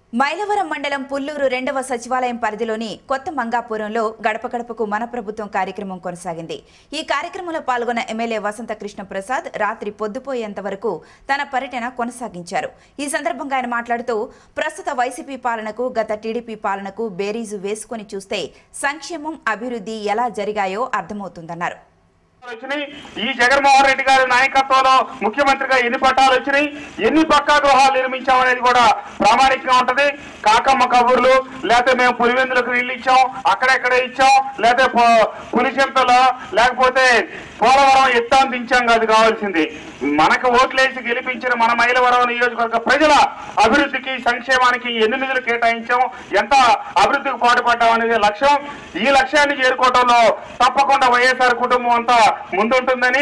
మైలవరం మండలం పుల్లూరు రెండవ సచివాలయం పరిధిలోని కొత్త మంగాపురంలో గడప గడపకు మన ప్రభుత్వం కార్యక్రమం కొనసాగింది ఈ కార్యక్రమంలో పాల్గొన్న ఎమ్మెల్యే వసంత కృష్ణ ప్రసాద్ రాత్రి పొద్దుపోయేంత వరకు తన పర్యటన కొనసాగించారు ఈ సందర్భంగా ఆయన మాట్లాడుతూ ప్రస్తుత వైసీపీ పాలనకు గత టీడీపీ పాలనకు బేరీజు వేసుకొని చూస్తే సంక్షేమం అభివృద్ధి ఎలా జరిగాయో అర్థమవుతుందన్నారు వచ్చినాయి ఈ జగన్మోహన్ రెడ్డి గారి నాయకత్వంలో ముఖ్యమంత్రిగా ఎన్ని పట్టాలు వచ్చినాయి ఎన్ని పక్కా గృహాలు నిర్మించామనేది కూడా ప్రామాణికంగా ఉంటది కాకమ్మ కబుర్లు లేకపోతే మేము పులివెందులకు నీళ్ళు ఇచ్చాం అక్కడెక్కడ ఇచ్చాం లేకపోతే పులిచెంతలో లేకపోతే పోలవరం ఎత్తాన్ని దించాం కాదు కావాల్సింది మనకు ఓట్లేసి గెలిపించిన మన మైలవరం నియోజకవర్గ ప్రజల అభివృద్ధికి సంక్షేమానికి ఎన్ని నిధులు కేటాయించాం ఎంత అభివృద్ధికి పాటుపడ్డాం అనేది లక్ష్యం ఈ లక్ష్యాన్ని చేరుకోవడంలో తప్పకుండా వైఎస్ఆర్ కుటుంబం అంతా ముందుంటుందని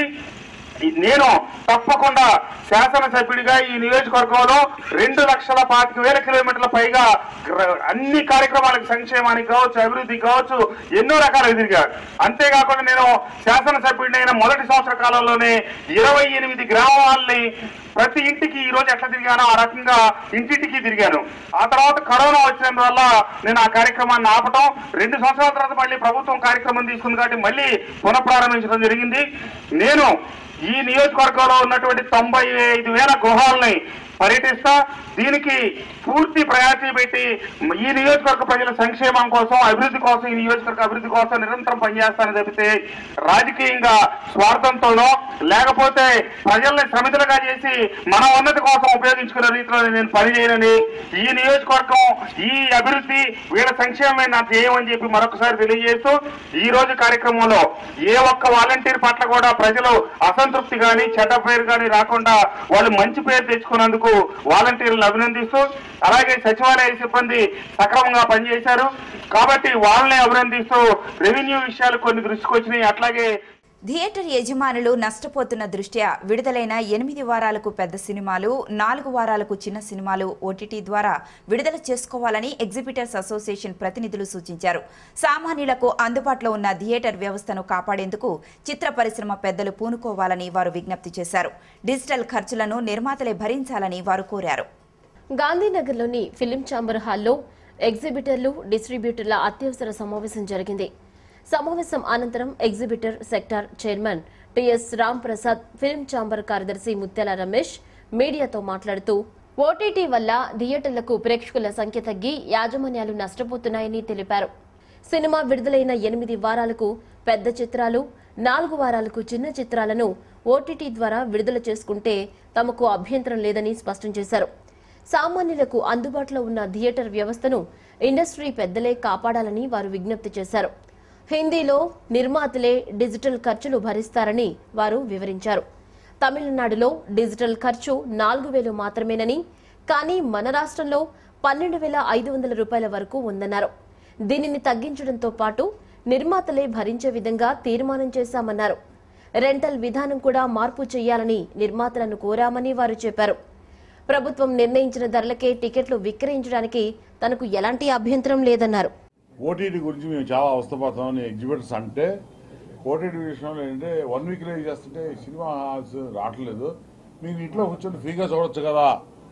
నేను తప్పకుండా శాసనసభ్యుడిగా ఈ నియోజకవర్గంలో రెండు లక్షల పాతిక వేల కిలోమీటర్ల పైగా గ్ర- అన్ని కార్యక్రమాలకు సంక్షేమానికి కావచ్చు అభివృద్ధి కావచ్చు ఎన్నో రకాలుగా తిరిగాను అంతేకాకుండా నేను శాసనసభ్యుడిని అయిన మొదటి సంవత్సర కాలంలోనే ఇరవై ఎనిమిది గ్రామాలని ప్రతి ఇంటికి ఈ రోజు ఎట్లా తిరిగానో ఆ రకంగా ఇంటింటికి తిరిగాను ఆ తర్వాత కరోనా వచ్చినందువల్ల నేను ఆ కార్యక్రమాన్ని ఆపటం రెండు సంవత్సరాల తర్వాత మళ్ళీ ప్రభుత్వం కార్యక్రమం తీసుకుంది కాబట్టి మళ్ళీ పునఃప్రారంభించడం జరిగింది నేను ఈ నియోజకవర్గంలో ఉన్నటువంటి తొంభై ఐదు వేల గృహాలని పర్యటిస్తా దీనికి పూర్తి ప్రయారిటీ పెట్టి ఈ నియోజకవర్గ ప్రజల సంక్షేమం కోసం అభివృద్ధి కోసం ఈ నియోజకవర్గ అభివృద్ధి కోసం నిరంతరం పనిచేస్తానని తప్పితే రాజకీయంగా స్వార్థంతోనో లేకపోతే ప్రజల్ని శ్రమితులుగా చేసి మన ఉన్నతి కోసం ఉపయోగించుకునే రీతిలో నేను పనిచేయనని ఈ నియోజకవర్గం ఈ అభివృద్ధి వీళ్ళ సంక్షేమమే నా ధ్యేయం అని చెప్పి మరొకసారి తెలియజేస్తూ ఈ రోజు కార్యక్రమంలో ఏ ఒక్క వాలంటీర్ పట్ల కూడా ప్రజలు అసంతృప్తి కానీ చెడ్డ పేరు కానీ రాకుండా వాళ్ళు మంచి పేరు తెచ్చుకున్నందుకు వాలంటీర్లను అభినందిస్తూ అలాగే సచివాలయ సిబ్బంది సక్రమంగా పనిచేశారు కాబట్టి వాళ్ళని అభినందిస్తూ రెవెన్యూ విషయాలు కొన్ని దృష్టికి వచ్చినాయి అట్లాగే థియేటర్ యజమానులు నష్టపోతున్న దృష్ట్యా విడుదలైన ఎనిమిది వారాలకు పెద్ద సినిమాలు నాలుగు వారాలకు చిన్న సినిమాలు ఓటీటీ ద్వారా విడుదల చేసుకోవాలని ఎగ్జిబిటర్స్ అసోసియేషన్ ప్రతినిధులు సూచించారు సామాన్యులకు అందుబాటులో ఉన్న థియేటర్ వ్యవస్థను కాపాడేందుకు చిత్ర పరిశ్రమ పెద్దలు పూనుకోవాలని వారు విజ్ఞప్తి చేశారు డిజిటల్ ఖర్చులను నిర్మాతలే భరించాలని వారు కోరారు గాంధీనగర్లోని ఫిలిం ఛాంబర్ హాల్లో ఎగ్జిబిటర్లు డిస్ట్రిబ్యూటర్ల అత్యవసర సమావేశం జరిగింది సమావేశం అనంతరం exhibitor sector chairman TS Ram Prasad film chamber కార్యదర్శి ముత్యాల రమేష్ మీడియాతో మాట్లాడుతూ ఓటీటీ వల్ల థియేటర్లకు ప్రేక్షకుల సంఖ్య తగ్గి యాజమాన్యాలు నష్టపోతున్నాయని తెలిపారు సినిమా విడుదలైన ఎనిమిది వారాలకు పెద్ద చిత్రాలు నాలుగు వారాలకు చిన్న చిత్రాలను ఓటీటీ ద్వారా విడుదల చేసుకుంటే తమకు అభ్యంతరం లేదని స్పష్టం చేశారు సామాన్యులకు అందుబాటులో ఉన్న థియేటర్ వ్యవస్థను ఇండస్ట్రీ పెద్దలే కాపాడాలని వారు విజ్ఞప్తి చేశారు హిందీలో నిర్మాతలే డిజిటల్ ఖర్చులు భరిస్తారని వారు వివరించారు తమిళనాడులో డిజిటల్ ఖర్చు నాలుగు వేలు మాత్రమేనని కానీ మన రాష్ట్రంలో పన్నెండు వేల ఐదు వందల రూపాయల వరకు ఉందన్నారు దీనిని తగ్గించడంతో పాటు నిర్మాతలే భరించే విధంగా తీర్మానం చేశామన్నారు రెంటల్ విధానం కూడా మార్పు చేయాలని నిర్మాతలను కోరామని వారు చెప్పారు ప్రభుత్వం నిర్ణయించిన ధరలకే టికెట్లు విక్రయించడానికి తనకు ఎలాంటి అభ్యంతరం లేదన్నారు ఓటీటీ గురించి మేము చాలా అవస్థపడతామని ఎగ్జిబిటర్స్ అంటే ఓటీటీ విషయంలో ఏంటంటే వన్ వీక్ రిలీజ్ చేస్తుంటే సినిమా హాల్స్ రావట్లేదు మీరు ఇంట్లో కూర్చొని ఫ్రీగా చూడొచ్చు కదా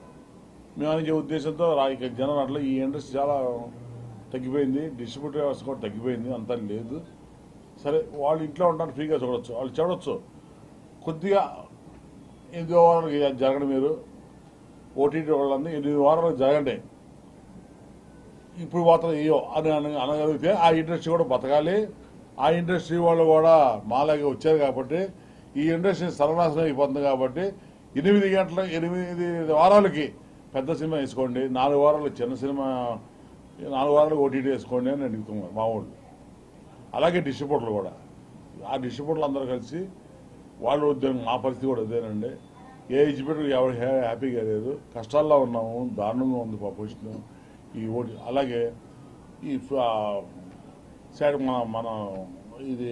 మేము అనే ఉద్దేశంతో రా- ఇక జనం అట్లా ఈ ఇండస్ట్రీ చాలా తగ్గిపోయింది డిస్ట్రిబ్యూటర్ వ్యవస్థ కూడా తగ్గిపోయింది అంతా లేదు సరే వాళ్ళు ఇంట్లో ఉంటారు ఫ్రీగా చూడొచ్చు వాళ్ళు చూడొచ్చు కొద్దిగా ఎనిమిది వారాలు జరగడం మీరు ఓటీటీ వాళ్ళందరూ ఎనిమిది వారాలు జరగండి ఇప్పుడు మాత్రం అయ్యో అని అన- అనగలిగితే ఆ ఇండస్ట్రీ కూడా బతకాలి ఆ ఇండస్ట్రీ వాళ్ళు కూడా మాలాగే వచ్చారు కాబట్టి ఈ ఇండస్ట్రీ సర్వనాశనం అయిపోతుంది కాబట్టి ఎనిమిది గంటల ఎనిమిది వారాలకి పెద్ద సినిమా వేసుకోండి నాలుగు వారాలు చిన్న సినిమా నాలుగు వారాలు ఓటీటీ వేసుకోండి అని అడుగుతున్నారు మా వాళ్ళు అలాగే డిస్ట్రిబ్యూటర్లు కూడా ఆ డిస్ట్రిబ్యూటర్లు అందరూ కలిసి వాళ్ళు ఉద్యోగం మా పరిస్థితి కూడా అదేనండి ఏ ఎగ్జిబిటర్ ఎవరు హ్యా- హ్యాపీగా లేదు కష్టాల్లో ఉన్నాము దారుణంగా ఉంది మా పొజిషన్ ఈ ఓటి అలాగే ఈ ఫ- సైడ్ మన మన ఇది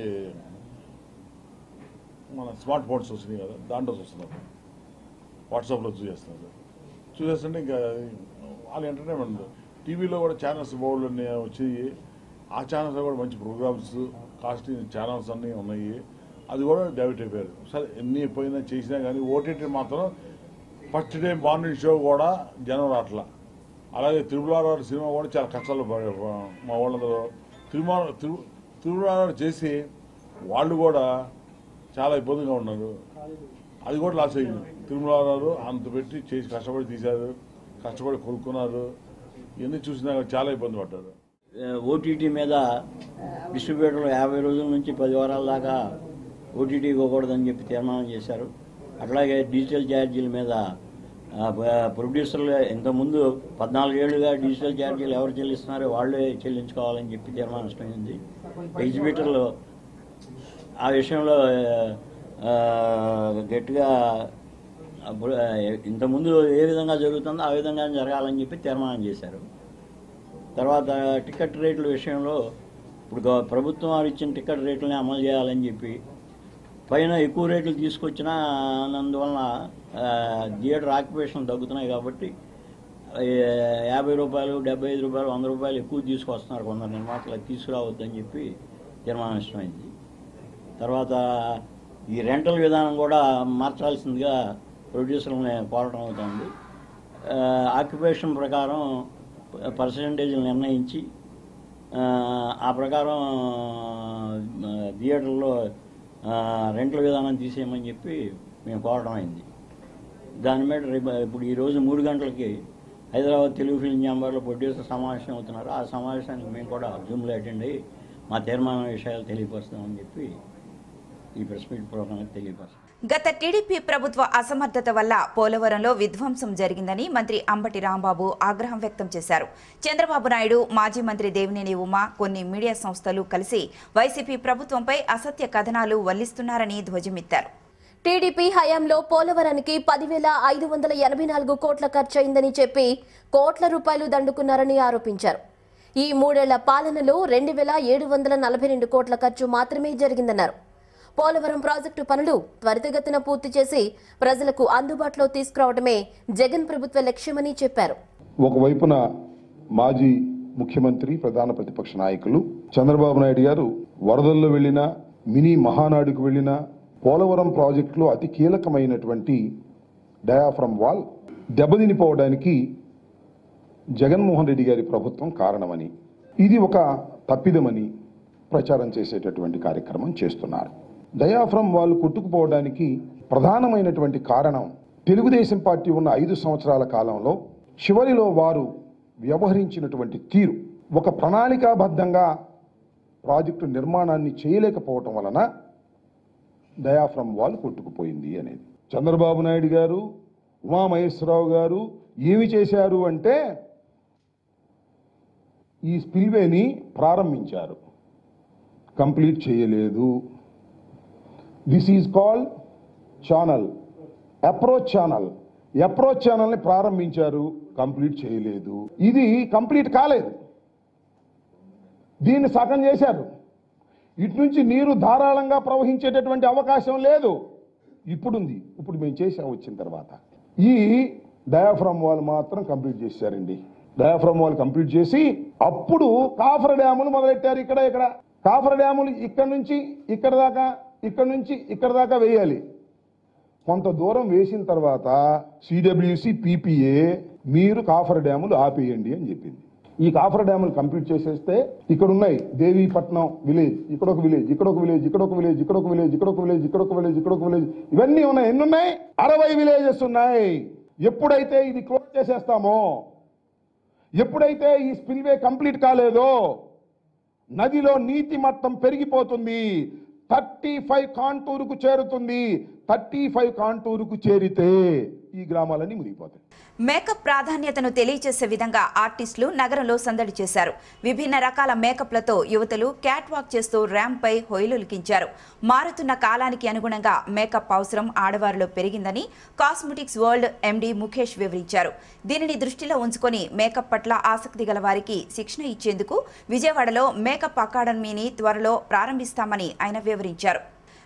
మన స్మార్ట్ ఫోన్స్ వస్తున్నాయి కదా దాంట్లో చూస్తున్నారు వాట్సాప్లో చూసేస్తున్నారు చూసేస్తుంటే ఇంకా వాళ్ళ ఎంటర్టైన్మెంట్ టీవీలో కూడా ఛానల్స్ బౌల్ అన్నీ వచ్చి ఆ ఛానల్స్లో కూడా మంచి ప్రోగ్రామ్స్ కాస్ట్లీ ఛానల్స్ అన్నీ ఉన్నాయి అది కూడా డైవర్ట్ అయిపోయారు సరే ఎన్ని పోయినా చేసినా కానీ ఓటీటీ మాత్రం ఫస్ట్ డే మార్నింగ్ షో కూడా జనం రావట్లా అలాగే తిరుమల సినిమా కూడా చాలా కష్టాలు పడే- మా వాళ్ళందరూ తిరుమల తిరు తిరుమల చేసి వాళ్ళు కూడా చాలా ఇబ్బందిగా ఉన్నారు అది కూడా లాస్ అయింది తిరుమల అంత పెట్టి చేసి కష్టపడి తీశారు కష్టపడి కొనుక్కున్నారు ఇవన్నీ చూసినా చాలా ఇబ్బంది పడ్డారు ఓటీటీ మీద డిస్ట్రిబ్యూటర్లు యాభై రోజుల నుంచి పది వారాల దాకా ఓటీటీ ఇవ్వకూడదని చెప్పి తీర్మానం చేశారు అట్లాగే డిజిటల్ ఛార్జీల మీద ఆ, ప- ప్రొడ్యూసర్లు ఇంతకుముందు పద్నాలుగేళ్లుగా డిజిటల్ ఛార్జీలు ఎవరు చెల్లిస్తున్నారో వాళ్ళే చెల్లించుకోవాలని చెప్పి తీర్మానిస్తమైంది ఎగ్జిబిటర్లు ఆ విషయంలో ఆ, గట్టిగా అప్పుడు, ఆ, ఇంతకుముందు ఏ విధంగా జరుగుతుందో ఆ విధంగా జరగాలని చెప్పి తీర్మానం చేశారు తర్వాత టికెట్ రేట్ల విషయంలో ఇప్పుడు గవ- ప్రభుత్వం వారు ఇచ్చిన టికెట్ రేట్లని అమలు చేయాలని చెప్పి పైన ఎక్కువ రేట్లు తీసుకొచ్చినా అందువలన ఆ, థియేటర్ ఆక్యుపేషన్ తగ్గుతున్నాయి కాబట్టి ఆ, యాభై రూపాయలు డెబ్బై ఐదు రూపాయలు వంద రూపాయలు ఎక్కువ తీసుకొస్తున్నారు కొందరు నిర్మాతలు అది తీసుకురావద్దని చెప్పి తీర్మానం ఇష్టమైంది తర్వాత ఈ రెంటల్ విధానం కూడా మార్చాల్సిందిగా ప్రొడ్యూసర్లని కోరడం అవుతుంది ఆ, ఆక్యుపేషన్ ప్రకారం పర్సంటేజ్లు నిర్ణయించి ఆ, ఆ ప్రకారం ఆ, థియేటర్లో ఆ, రెంట్ల విధానం తీసేయమని చెప్పి మేము కోరడం అయింది దాని మీద రేపు ఇప్పుడు ఈరోజు మూడు గంటలకి హైదరాబాద్ తెలుగు ఫిల్మ్ ఛాంబర్లో ప్రొడ్యూసర్ సమావేశం అవుతున్నారు ఆ సమావేశానికి మేము కూడా జూమ్లో అటెండ్ అయ్యి మా తీర్మాన విషయాలు తెలియపరుస్తామని చెప్పి ఈ ప్రెస్ మీట్ ప్రోగ్రాంకి తెలియపరుస్తాం గత టీడీపీ ప్రభుత్వ అసమర్థత వల్ల పోలవరంలో విధ్వంసం జరిగిందని మంత్రి అంబటి రాంబాబు ఆగ్రహం వ్యక్తం చేశారు చంద్రబాబు నాయుడు మాజీ మంత్రి దేవినేని ఉమా కొన్ని మీడియా సంస్థలు కలిసి వైసీపీ ప్రభుత్వంపై అసత్య కథనాలు వల్లిస్తున్నారని ధ్వజమెత్తారు టీడీపీ హయాంలో పోలవరానికి పదివేల ఐదు వందల ఎనభై నాలుగు కోట్ల ఖర్చయిందని చెప్పి కోట్ల రూపాయలు దండుకున్నారని ఆరోపించారు ఈ మూడేళ్ల పాలనలో రెండు వేల ఏడు వందల నలభై రెండు కోట్ల ఖర్చు మాత్రమే జరిగిందన్నారు పోలవరం ప్రాజెక్టు పనులు త్వరితగతిన పూర్తి చేసి ప్రజలకు అందుబాటులో తీసుకురావడమే జగన్ ప్రభుత్వ లక్ష్యమని చెప్పారు ఒకవైపున మాజీ ముఖ్యమంత్రి ప్రధాన ప్రతిపక్ష నాయకులు చంద్రబాబు నాయుడు గారు వరదల్లో వెళ్ళినా మినీ మహానాడుకు వెళ్ళినా పోలవరం ప్రాజెక్టులో అతి కీలకమైనటువంటి డయాఫ్రమ్ వాల్ దెబ్బతినిపోవడానికి జగన్మోహన్ రెడ్డి గారి ప్రభుత్వం కారణమని ఇది ఒక తప్పిదమని ప్రచారం చేసేటటువంటి కార్యక్రమం చేస్తున్నారు డయాఫ్రమ్ వాళ్ళు కొట్టుకుపోవడానికి ప్రధానమైనటువంటి కారణం తెలుగుదేశం పార్టీ ఉన్న ఐదు సంవత్సరాల కాలంలో చివరిలో వారు వ్యవహరించినటువంటి తీరు ఒక ప్రణాళికాబద్ధంగా ప్రాజెక్టు నిర్మాణాన్ని చేయలేకపోవటం వలన డయాఫ్రమ్ వాల్ కొట్టుకుపోయింది అనేది చంద్రబాబు నాయుడు గారు ఉమామహేశ్వరరావు గారు ఏమి చేశారు అంటే ఈ స్పిల్వేని ప్రారంభించారు కంప్లీట్ చేయలేదు this is called channel approach channel approach ఛానల్ని ప్రారంభించారు కంప్లీట్ చేయలేదు ఇది కంప్లీట్ కాలేదు దీన్ని సగం చేశారు ఇటు నుంచి నీరు ధారాళంగా ప్రవహించేటటువంటి అవకాశం లేదు ఇప్పుడుంది ఇప్పుడు మేము చేసాం వచ్చిన తర్వాత ఈ డయాఫ్రమ్ వాల్ మాత్రం కంప్లీట్ చేశారండి డయాఫ్రమ్ వాల్ కంప్లీట్ చేసి అప్పుడు కాఫర్ డ్యాములు మొదలెట్టారు ఇక్కడ ఇక్కడ కాఫర్ డ్యాములు ఇక్కడ నుంచి ఇక్కడ దాకా ఇక్కడ నుంచి ఇక్కడ దాకా వేయాలి కొంత దూరం వేసిన తర్వాత సిడబ్ల్యూసి పీపీఏ మీరు కాఫర్ డ్యాములు ఆపేయండి అని చెప్పింది ఈ కాఫర్ డ్యాములు కంప్లీట్ చేసేస్తే ఇక్కడ ఉన్నాయి దేవీపట్నం విలేజ్ ఇక్కడ ఒక విలేజ్ ఇక్కడ ఒక విలేజ్ ఇక్కడ ఒక విలేజ్ ఇక్కడ ఒక విలేజ్ ఇక్కడ ఒక విలేజ్ ఇక్కడ ఒక విలేజ్ ఇక్కడ ఒక విలేజ్ ఇవన్నీ ఉన్నాయి ఎన్ని ఉన్నాయి అరవై విలేజెస్ ఉన్నాయి ఎప్పుడైతే ఇది క్లోజ్ చేసేస్తామో ఎప్పుడైతే ఈ స్పిల్వే కంప్లీట్ కాలేదో నదిలో నీటి మట్టం పెరిగిపోతుంది థర్టీ ఫైవ్ కాంటూరుకు చేరుతుంది థర్టీ ఫైవ్ కాంటూరుకు చేరితే ఈ గ్రామాలన్నీ మునిగిపోతాయి మేకప్ ప్రాధాన్యతను తెలియజేసే విధంగా ఆర్టిస్టులు నగరంలో సందడి చేశారు విభిన్న రకాల మేకప్లతో యువతులు క్యాట్ వాక్ చేస్తూ ర్యాంప్పై హొయిలులికించారు మారుతున్న కాలానికి అనుగుణంగా మేకప్ అవసరం ఆడవారిలో పెరిగిందని కాస్మెటిక్స్ వరల్డ్ ఎండీ ముఖేష్ వివరించారు దీనిని దృష్టిలో ఉంచుకొని మేకప్ పట్ల ఆసక్తి గల వారికి శిక్షణ ఇచ్చేందుకు విజయవాడలో మేకప్ అకాడమీని త్వరలో ప్రారంభిస్తామని ఆయన వివరించారు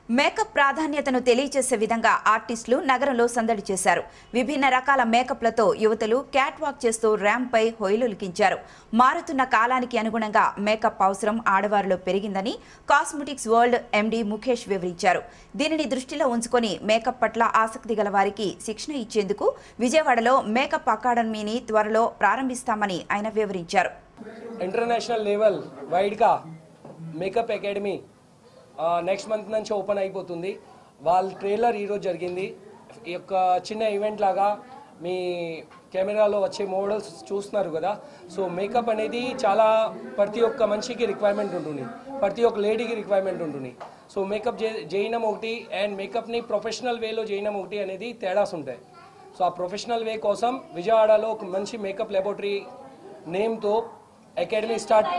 మేకప్ ప్రాధాన్యతను తెలియజేసే విధంగా ఆర్టిస్టులు నగరంలో సందడి చేశారు విభిన్న రకాల మేకప్లతో యువతులు క్యాట్ వాక్ చేస్తూ ర్యాంప్పై హొయిలులికించారు మారుతున్న కాలానికి అనుగుణంగా మేకప్ అవసరం ఆడవారిలో పెరిగిందని కాస్మెటిక్స్ వరల్డ్ ఎండీ ముఖేష్ వివరించారు దీనిని దృష్టిలో ఉంచుకొని మేకప్ పట్ల ఆసక్తి గల వారికి శిక్షణ ఇచ్చేందుకు విజయవాడలో మేకప్ అకాడమీని త్వరలో ప్రారంభిస్తామని ఆయన వివరించారు ఇంటర్నేషనల్ లెవెల్ వైడ్గా మేకప్ అకాడమీ నెక్స్ట్ మంత్ నుంచి ఓపెన్ అయిపోతుంది వాళ్ళ ట్రైలర్ ఈరోజు జరిగింది ఈ యొక్క చిన్న ఈవెంట్ లాగా మీ కెమెరాలో వచ్చే మోడల్స్ చూస్తున్నారు కదా సో మేకప్ అనేది చాలా ప్రతి ఒక్క మనిషికి రిక్వైర్మెంట్ ఉంటుంది ప్రతి ఒక్క లేడీకి రిక్వైర్మెంట్ ఉంటుంది సో మేకప్ చేయడం ఒకటి అండ్ మేకప్ని ప్రొఫెషనల్ వేలో చేయడం ఒకటి అనేది తేడాస్ ఉంటాయి సో ఆ ప్రొఫెషనల్ వే కోసం విజయవాడలో ఒక మంచి మేకప్ లెబొరేటరీ నేమ్తో అకాడమీ స్టార్ట్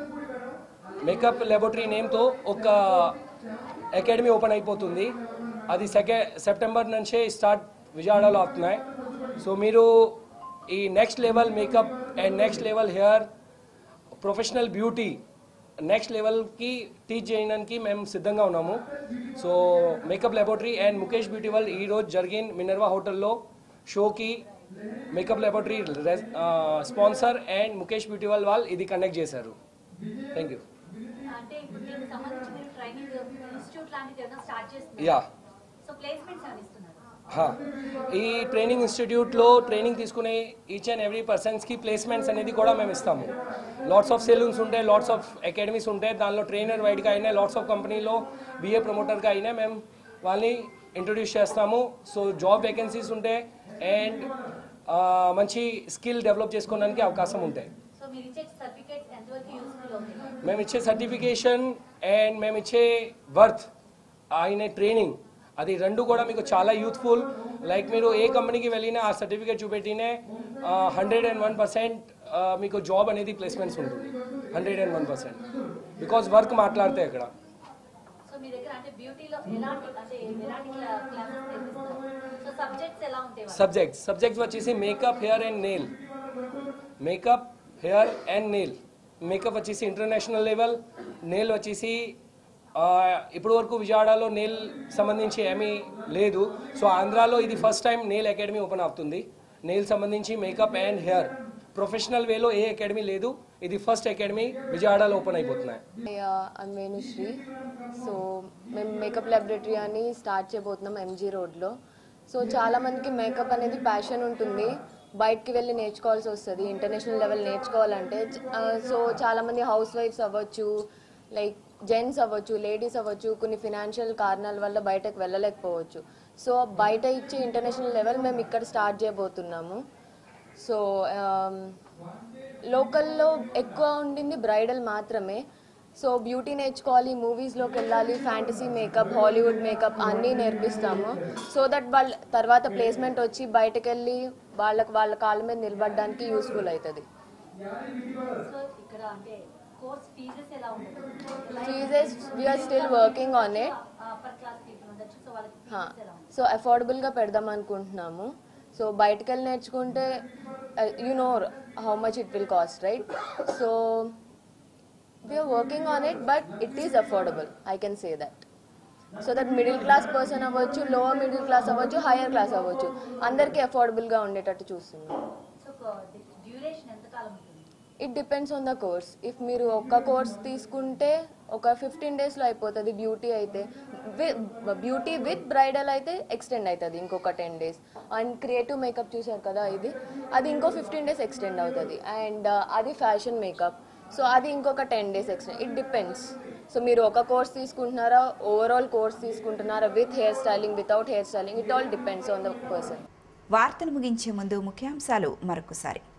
మేకప్ లెబొరేటరీ నేమ్తో ఒక అకాడమీ ఓపెన్ అయిపోతుంది అది సెకండ్ సెప్టెంబర్ నుంచే స్టార్ట్ విజయవాడలో అవుతున్నాయి సో మీరు ఈ next level makeup and next level hair professional beauty next లెవెల్కి టీచ్ చేయడానికి మేము సిద్ధంగా ఉన్నాము so makeup laboratory and Mukesh beauty world ఈరోజు జరిగిన మినర్వా హోటల్లో షోకి makeup laboratory sponsor and Mukesh beauty world వాళ్ళు ఇది కండక్ట్ చేశారు థ్యాంక్ యూ అంటే ఇప్పుడు దీనికి సంబంధించి మీరు ట్రైనింగ్ ఇన్స్టిట్యూట్ లాంటిది ఏదైనా స్టార్ట్ చేస్తున్నారు యా సో ప్లేస్మెంట్స్ ఏమైనా ఇస్తున్నారు హా. ఈ ట్రైనింగ్ ఇన్స్టిట్యూట్లో ట్రైనింగ్ తీసుకునే ఈచ్ అండ్ ఎవ్రీ పర్సన్స్కి ప్లేస్మెంట్స్ అనేది కూడా మేము ఇస్తాము లాట్స్ ఆఫ్ సెలూన్స్ ఉంటాయి లాట్స్ ఆఫ్ అకాడమీస్ ఉంటాయి దానిలో ట్రైనర్ వైడ్గా అయినా లాట్స్ ఆఫ్ కంపెనీలో బీఏ ప్రమోటర్గా అయినా మేము వాళ్ళని ఇంట్రొడ్యూస్ చేస్తాము సో జాబ్ వేకెన్సీస్ ఉంటాయి అండ్ మంచి స్కిల్ డెవలప్ చేసుకోవడానికి అవకాశం ఉంటాయి సో మీరు ఇచ్చే సర్టిఫికేట్స్ ఎంతవరకు యూస్ఫుల్ అవుతాయి మేము ఇచ్చే సర్టిఫికేషన్ అండ్ మేము ఇచ్చే వర్త్ ఆయన ట్రైనింగ్ అది రెండు కూడా మీకు చాలా యూత్ఫుల్ లైక్ మీరు ఏ కంపెనీకి వెళ్ళినా ఆ సర్టిఫికేట్ చూపెట్టినే హండ్రెడ్ అండ్ వన్ పర్సెంట్ మీకు జాబ్ అనేది ప్లేస్మెంట్స్ ఉంటుంది hundred and one percent because work మాట్లాడితే ఇక్కడ సో మీ దగ్గర అంటే బ్యూటీలో ఎలాంటి అంటే ఎలాంటి క్లాసెస్ నేర్పిస్తారు సో సబ్జెక్ట్స్ ఎలా ఉంటాయి వాళ్ళకి? సబ్జెక్ట్స్ సబ్జెక్ట్స్ వచ్చేసి makeup hair and nail makeup hair and nail makeup వచ్చేసి ఇంటర్నేషనల్ లెవెల్ నెయిల్ వచ్చేసి ఆ, ఇప్పటి వరకు విజయవాడలో నెయిల్ సంబంధించి ఏమీ లేదు సో ఆంధ్రాలో ఇది first time nail academy open అవుతుంది నెయిల్ సంబంధించి మేకప్ అండ్ హెయిర్ ప్రొఫెషనల్ వేలో ఏ అకాడమీ లేదు ఇది ఫస్ట్ అకాడమీ విజయవాడలో ఓపెన్ అయిపోతున్నాయి ఐమ్ వేణుశ్రీ సో మేము మేకప్ లాబొరేటరీ అని స్టార్ట్ చేయబోతున్నాం ఎంజీ రోడ్లో సో చాలా మందికి మేకప్ అనేది ప్యాషన్ ఉంటుంది బయటికి వెళ్ళి నేర్చుకోవాల్సి వస్తుంది ఇంటర్నేషనల్ లెవెల్ నేర్చుకోవాలంటే సో చాలామంది హౌస్ వైఫ్స్ అవ్వచ్చు లైక్ జెంట్స్ అవ్వచ్చు లేడీస్ అవ్వచ్చు కొన్ని ఫినాన్షియల్ కారణాల వల్ల బయటకు వెళ్ళలేకపోవచ్చు సో బయట ఇచ్చే ఇంటర్నేషనల్ లెవెల్ మేము ఇక్కడ స్టార్ట్ చేయబోతున్నాము సో లోకల్లో ఎక్కువ ఉండింది బ్రైడల్ మాత్రమే సో బ్యూటీ నేర్చుకోవాలి మూవీస్లోకి వెళ్ళాలి ఫ్యాంటసీ మేకప్ హాలీవుడ్ మేకప్ అన్నీ నేర్పిస్తాము సో దట్ వాళ్ళ తర్వాత ప్లేస్మెంట్ వచ్చి బయటకు వెళ్ళి వాళ్ళకి వాళ్ళ కాళ్ళ మీద నిలబడడానికి యూస్ఫుల్ అవుతుంది సో ఇక్కడ అంటే కోర్స్ ఫీజెస్ ఎలా ఉంటుంది fees we're still working on it upper class people ఉండొచ్చు సో వాళ్ళకి ఫీజెస్ ఎలా ఉంటుంది సో అఫోర్డబుల్గా పెడదాం అనుకుంటున్నాము సో బయటకు వెళ్ళి నేర్చుకుంటే you know how much it will cost right so we're working on it but it is affordable I can say that so that middle class person అవ్వచ్చు లోవర్ మిడిల్ క్లాస్ అవ్వచ్చు higher class అవ్వచ్చు అందరికీ అఫోర్డబుల్గా ఉండేటట్టు చూస్తున్నాం so duration ఎంత కాలం ఉంటుంది it depends on the course if మీరు ఒక్క కోర్స్ తీసుకుంటే ఒక ఫిఫ్టీన్ డేస్లో అయిపోతుంది బ్యూటీ అయితే బ్యూటీ విత్ బ్రైడల్ అయితే ఎక్స్టెండ్ అవుతుంది ఇంకొక ten days and creative makeup చూసారు కదా ఇది అది ఇంకో ఫిఫ్టీన్ డేస్ ఎక్స్టెండ్ అవుతుంది అండ్ అది ఫ్యాషన్ మేకప్ సో అది ఇంకొక ten days extend it depends so మీరు ఒక కోర్స్ తీసుకుంటున్నారా ఓవరాల్ కోర్స్ తీసుకుంటున్నారా with hair styling without hair styling it all depends on the person వార్తలు ముగించే ముందు ముఖ్యాంశాలు మరొకసారి